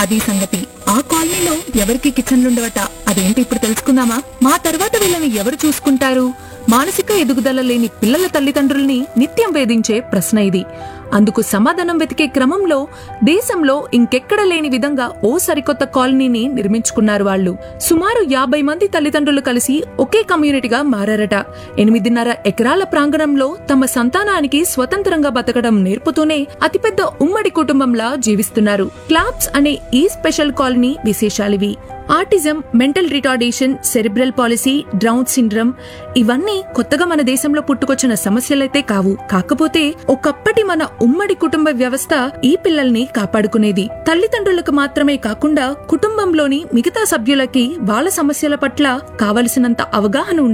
అది సంగతి ఆ కాలనీలో ఎవరికి కిచెన్లు ఉండవట అదేంటి ఇప్పుడు తెలుసుకుందామా మా తర్వాత వీళ్ళని ఎవరు చూసుకుంటారు మానసిక ఎదుగుదల లేని పిల్లల తల్లిదండ్రుల్ని నిత్యం వేధించే ప్రశ్న ఇది అందుకు సమాధానం వెతికే క్రమంలో దేశంలో ఇంకెక్కడ లేని విధంగా ఓ సరికొత్త కాలనీని నిర్మించుకున్నారు వాళ్ళు సుమారు యాభై మంది తల్లిదండ్రులు కలిసి ఒకే కమ్యూనిటీగా మారారట ఎనిమిదిన్నర ఎకరాల ప్రాంగణంలో తమ సంతానానికి స్వతంత్రంగా బతకడం నేర్పుతూనే అతిపెద్ద ఉమ్మడి కుటుంబంలా జీవిస్తున్నారు క్లాబ్స్ అనే ఈ స్పెషల్ కాలనీ విశేషాలివి autism mental retardation cerebral palsy Down syndrome ఇవన్నీ కొత్తగా మన దేశంలో పుట్టుకొచ్చిన సమస్యలైతే కావు కాకపోతే ఒకప్పటి మన ఉమ్మడి కుటుంబ వ్యవస్థ ఈ పిల్లల్ని కాపాడుకునేది తల్లిదండ్రులకు మాత్రమే కాకుండా కుటుంబంలోని మిగతా సభ్యులకి వాళ్ళ సమస్యల పట్ల కావలసినంత అవగాహన ఉండేది